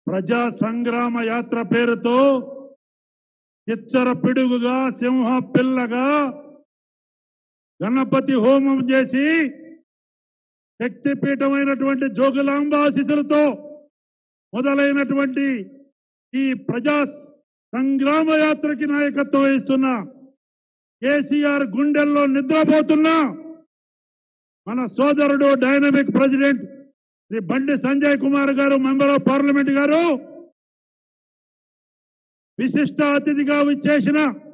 ప్రజా సంగ్రామ యాత్ర పేరుతో చిచ్చర పిడుగుగా సింహ పిల్లగా గణపతి హోమం చేసి శక్తిపీఠమైనటువంటి జోగులాంబ ఆశీస్సులతో మొదలైనటువంటి ఈ ప్రజా సంగ్రామ యాత్రకి నాయకత్వం వహిస్తున్న కేసీఆర్ గుండెల్లో నిద్రపోతున్న మన సోదరుడు డైనమిక్ ప్రెసిడెంట్ శ్రీ బండి సంజయ్ కుమార్ గారు మెంబర్ ఆఫ్ పార్లమెంట్ గారు విశిష్ట అతిథిగా విచ్చేసిన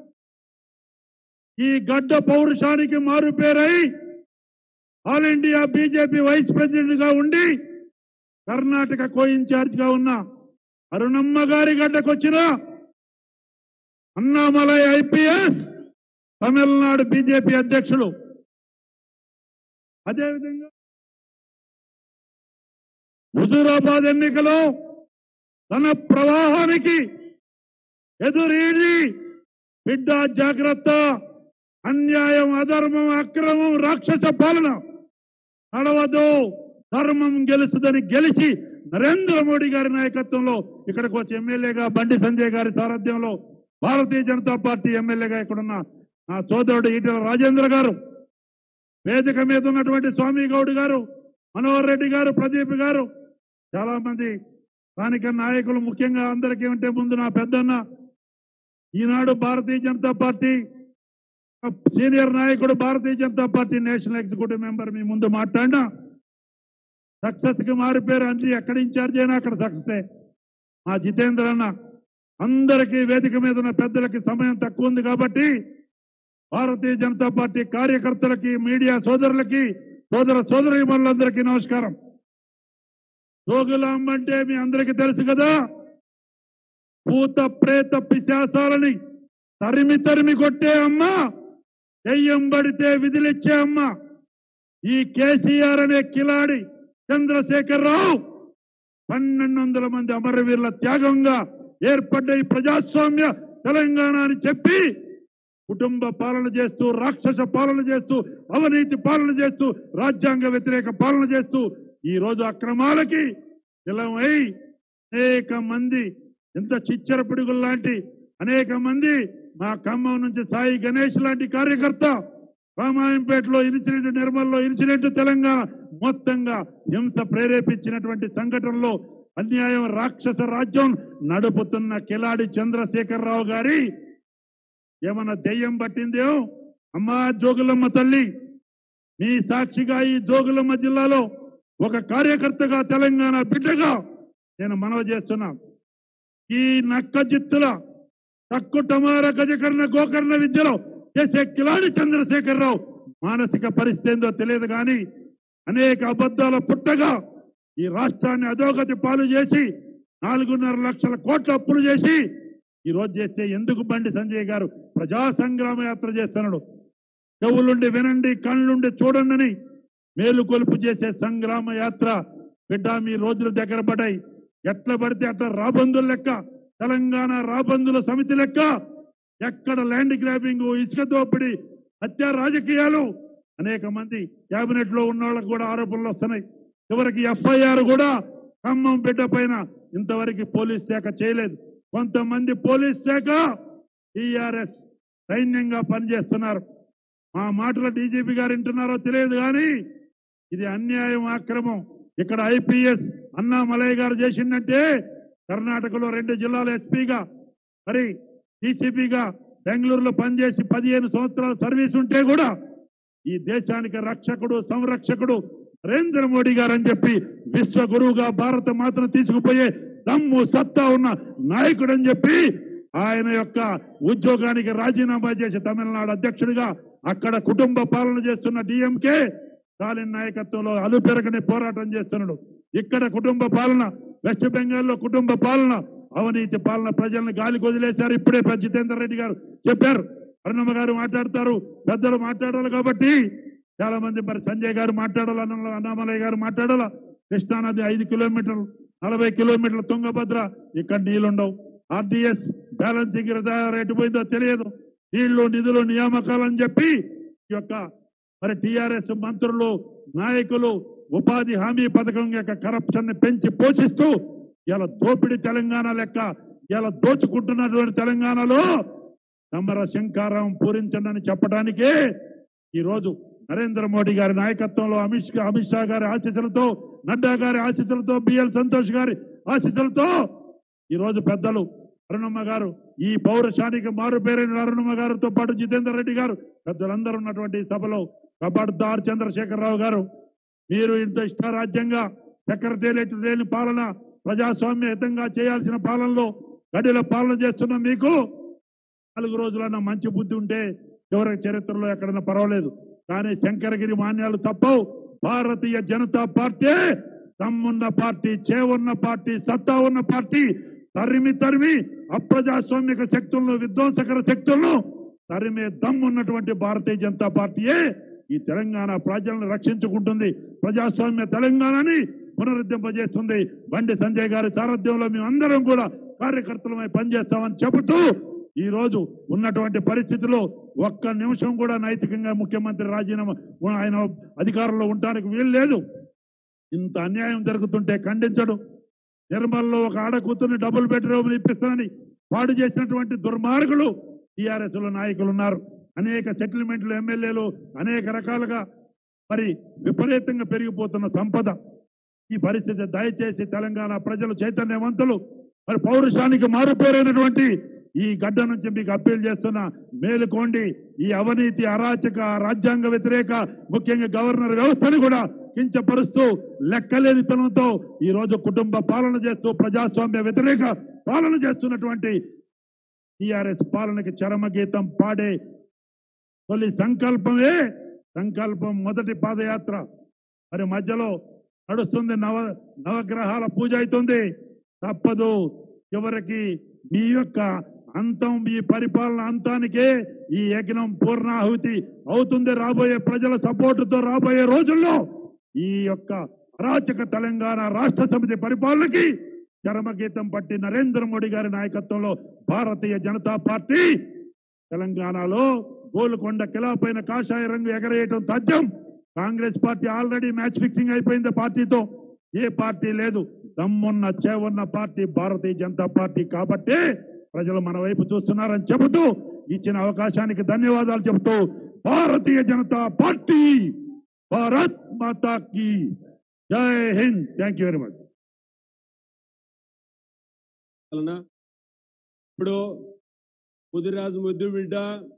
ఈ గడ్డ పౌరుషానికి మారు పేరై all India BJP vice president గా ఉండి కర్ణాటక కో ఇన్ఛార్జ్ గా ఉన్న అరుణమ్మ గారి గడ్డకొచ్చిన అన్నామలై ఐపీఎస్ తమిళనాడు బీజేపీ అధ్యక్షులు అదేవిధంగా హుజూరాబాద్ ఎన్నికలో తన ప్రవాహానికి ఎదురీది బిడ్డ జాగ్రత్త అన్యాయం అధర్మం అక్రమం రాక్షస పాలన నడవదు ధర్మం గెలుస్తుందని గెలిచి నరేంద్ర మోడీ గారి నాయకత్వంలో ఇక్కడికి వచ్చి ఎమ్మెల్యేగా బండి సంజయ్ గారి సారథ్యంలో భారతీయ జనతా పార్టీ ఎమ్మెల్యేగా ఇక్కడున్న నా సోదరుడు ఈటెల రాజేంద్ర గారు వేదిక మీద ఉన్నటువంటి స్వామి గౌడ్ గారు మనోహర్ రెడ్డి గారు ప్రదీప్ గారు చాలా మంది స్థానిక నాయకులు ముఖ్యంగా అందరికీ ఉంటే ముందు నా పెద్దన్న ఈనాడు భారతీయ జనతా పార్టీ సీనియర్ నాయకుడు Bharatiya Janata party national executive member మీ ముందు మాట్లాడినా సక్సెస్ కి మారిపోయారు అంటే ఎక్కడ ఇన్ఛార్జ్ అయినా అక్కడ సక్సెస్ మా జితేంద్ర అన్న అందరికీ వేదిక మీద ఉన్న పెద్దలకి సమయం తక్కువ ఉంది కాబట్టి భారతీయ జనతా పార్టీ కార్యకర్తలకి మీడియా సోదరులకి సోదర సోదరీమణులందరికీ నమస్కారం జోగులాంబ అంటే మీ అందరికీ తెలుసు కదా భూత ప్రేత పిశాసాలని తరిమి తరిమి కొట్టే అమ్మ దెయ్యం పడితే విధులిచ్చే అమ్మ ఈ కేసీఆర్ అనే కిలాడి చంద్రశేఖరరావు పన్నెండు వందల మంది అమరవీరుల త్యాగంగా ఏర్పడ్డ ఈ ప్రజాస్వామ్య తెలంగాణ అని చెప్పి కుటుంబ పాలన చేస్తూ రాక్షస పాలన చేస్తూ అవినీతి పాలన చేస్తూ రాజ్యాంగ వ్యతిరేక పాలన చేస్తూ ఈ రోజు అక్రమాలకి నిలవై అనేక మంది ఎంత చిచ్చర పిడుగులు లాంటి అనేక మంది మా ఖమ్మం నుంచి సాయి గణేష్ లాంటి కార్యకర్త రామాయంపేటలో ఇన్సిడెంట్ నిర్మల్లో ఇన్సిడెంట్ తెలంగాణ మొత్తంగా హింస ప్రేరేపించినటువంటి సంఘటనలో అన్యాయం రాక్షస రాజ్యం నడుపుతున్న కిలాడి చంద్రశేఖరరావు గారి ఏమన్నా దెయ్యం పట్టిందేమో అమ్మా జోగులమ్మ తల్లి మీ సాక్షిగా ఈ జోగులమ్మ జిల్లాలో ఒక కార్యకర్తగా తెలంగాణ బిడ్డగా నేను మనవి చేస్తున్నా ఈ నక్క జిత్తుల తక్కు టమార గజకర్ణ గోకర్ణ విద్యలో చేసే కిలాడి చంద్రశేఖరరావు మానసిక పరిస్థితి ఏందో తెలియదు కానీ అనేక అబద్ధాల పుట్టగా ఈ రాష్ట్రాన్ని అధోగతి పాలు చేసి నాలుగున్నర లక్షల కోట్ల అప్పులు చేసి ఈ రోజు చేస్తే ఎందుకు బండి సంజయ్ గారు ప్రజా సంగ్రామ యాత్ర చేస్తున్నాడు చెవులుండి వినండి కళ్ళుండి చూడండి మేలు కొలుపు చేసే సంగ్రామ యాత్ర బిడ్డ మీ రోజులు దగ్గర పడ్డాయి ఎట్లా పడితే అట్లా రాబందుల లెక్క తెలంగాణ రాబందుల సమితి లెక్క ఎక్కడ ల్యాండ్ గ్రాబింగ్ ఇసుక దోపిడీ హత్య రాజకీయాలు అనేక మంది కేబినెట్ లో ఉన్న వాళ్ళకు కూడా ఆరోపణలు వస్తున్నాయి చివరికి ఎఫ్ఐఆర్ కూడా ఖమ్మం బిడ్డ పైన ఇంతవరకు పోలీస్ శాఖ చేయలేదు కొంతమంది పోలీస్ శాఖ టీఆర్ఎస్ సైన్యంగా పనిచేస్తున్నారు మా మాటలు డీజీపీ గారు వింటున్నారో తెలియదు కానీ ఇది అన్యాయం అక్రమం ఇక్కడ ఐపీఎస్ అన్నామలయ్య గారు చేసిందంటే కర్ణాటకలో రెండు జిల్లాల ఎస్పీగా మరి డీసీపీగా బెంగళూరులో పనిచేసి పదిహేను సంవత్సరాల సర్వీస్ ఉంటే కూడా ఈ దేశానికి రక్షకుడు సంరక్షకుడు నరేంద్ర మోడీ గారు అని చెప్పి విశ్వ గురువుగా భారత మాతను తీసుకుపోయే దమ్ము సత్తా ఉన్న నాయకుడు అని చెప్పి ఆయన యొక్క ఉద్యోగానికి రాజీనామా చేసి తమిళనాడు అధ్యక్షుడిగా అక్కడ కుటుంబ పాలన చేస్తున్న డిఎంకే స్టాలిన్ నాయకత్వంలో అలుపెరగని పోరాటం చేస్తున్నాడు ఇక్కడ కుటుంబ పాలన వెస్ట్ బెంగాల్లో కుటుంబ పాలన అవినీతి పాలన ప్రజలను గాలి వదిలేశారు ఇప్పుడే పెద్ద జితేందర్ రెడ్డి గారు చెప్పారు అరుణమ్మ గారు మాట్లాడతారు పెద్దలు మాట్లాడాలి కాబట్టి చాలా మంది మరి సంజయ్ గారు మాట్లాడాలి అన్న అన్నామలయ్య గారు మాట్లాడాలా కృష్ణానది ఐదు కిలోమీటర్లు నలభై కిలోమీటర్ల తుంగభద్ర ఇక్కడ నీళ్లుండవు ఆర్డీఎస్ బ్యాలెన్సింగ్ రిజర్వ్ ఎటు పోయిందో తెలియదు నీళ్లు నిధులు నియామకాలు అని చెప్పి ఈ యొక్క మరి టిఆర్ఎస్ మంత్రులు నాయకులు ఉపాధి హామీ పథకం యొక్క కరప్షన్ ని పెంచి పోషిస్తూ ఇలా దోపిడి తెలంగాణ లెక్క ఇలా దోచుకుంటున్నటువంటి తెలంగాణలో సమర శంకారం పూరించండి చెప్పడానికే ఈ రోజు నరేంద్ర మోడీ గారి నాయకత్వంలో అమిత్ షా అమిత్ షా గారి ఆశీస్సులతో నడ్డా గారి ఆశీస్సులతో బిఎల్ సంతోష్ గారి ఆశీస్సులతో ఈ రోజు పెద్దలు అరుణమ్మ గారు ఈ పౌరుషానికి మారు పేరైన అరుణమ్మ గారితో పాటు జితేందర్ రెడ్డి గారు పెద్దలందరూ ఉన్నటువంటి ఈ సభలో కబడ్దార్ చంద్రశేఖరరావు గారు మీరు ఇంత ఇష్టారాజ్యంగా సెక్రటేరియట్ లేని పాలన ప్రజాస్వామ్యయుతంగా చేయాల్సిన పాలనలో గడిలో పాలన చేస్తున్న మీకు నాలుగు రోజులన్నా మంచి బుద్ధి ఉంటే చివరి చరిత్రలో ఎక్కడన్నా పర్వాలేదు కానీ శంకరగిరి మాన్యాలు తప్పవు భారతీయ జనతా పార్టీ దమ్మున్న పార్టీ చేవున్న పార్టీ సత్తా ఉన్న పార్టీ తరిమి తరిమి అప్రజాస్వామిక శక్తులను విధ్వంసకర శక్తులను తరిమే దమ్మున్నటువంటి భారతీయ జనతా పార్టీయే ఈ తెలంగాణ ప్రజలను రక్షించుకుంటుంది ప్రజాస్వామ్య తెలంగాణని పునరుద్ధరింపజేస్తుంది బండి సంజయ్ గారి సారథ్యంలో మేమందరం కూడా కార్యకర్తలమై పనిచేస్తామని చెబుతూ ఈ రోజు ఉన్నటువంటి పరిస్థితుల్లో ఒక్క నిమిషం కూడా నైతికంగా ముఖ్యమంత్రి రాజీనామా ఆయన అధికారంలో ఉండడానికి వీలు లేదు ఇంత అన్యాయం జరుగుతుంటే ఖండించడు నిర్మల్లో ఒక ఆడ కూతుర్ని డబుల్ బెడ్రూమ్ ఇప్పిస్తానని పాడు చేసినటువంటి దుర్మార్గులు టీఆర్ఎస్ లో నాయకులు ఉన్నారు అనేక సెటిల్మెంట్లు ఎమ్మెల్యేలు అనేక రకాలుగా మరి విపరీతంగా పెరిగిపోతున్న సంపద ఈ పరిస్థితి దయచేసి తెలంగాణ ప్రజలు చైతన్యవంతులు మరి పౌరుషానికి మారుపేరైనటువంటి ఈ గడ్డ నుంచి మీకు అప్పీల్ చేస్తున్న మేలుకోండి ఈ అవినీతి అరాచక రాజ్యాంగ వ్యతిరేక ముఖ్యంగా గవర్నర్ వ్యవస్థను కూడా కించపరుస్తూ లెక్కలేనితనంతో ఈ రోజు కుటుంబ పాలన చేస్తూ ప్రజాస్వామ్య వ్యతిరేక పాలన చేస్తున్నటువంటి టిఆర్ఎస్ పాలనకి చరమగీతం పాడే తొలి సంకల్పమే సంకల్పం మొదటి పాదయాత్ర మరి మధ్యలో నడుస్తుంది నవ నవగ్రహాల పూజ అవుతుంది తప్పదు చివరికి మీ యొక్క అంతం మీ పరిపాలన అంతానికే ఈ యజ్ఞం పూర్ణాహుతి అవుతుంది రాబోయే ప్రజల సపోర్టుతో రాబోయే రోజుల్లో ఈ యొక్క అరాచక తెలంగాణ రాష్ట్ర సమితి పరిపాలనకి చరమగీతం పట్టి నరేంద్ర మోడీ గారి నాయకత్వంలో భారతీయ జనతా పార్టీ తెలంగాణలో గోల్కొండ కిలా పైన కాషాయ రంగు ఎగరేయటం తథ్యం Congress party already match fixing అయిపోయింది పార్టీతో ఏ పార్టీ లేదు దమ్మున్న చేవున్న పార్టీ భారతీయ జనతా పార్టీ కాబట్టి ప్రజలు మన వైపు చూస్తున్నారని చెబుతూ ఇచ్చిన అవకాశానికి ధన్యవాదాలు చెబుతూ భారతీయ జనతా పార్టీ భారత్ మాతాకి జై Hind thank you very much వలన ఇప్పుడు ముదిరాజు ముద్దు బిడ్డ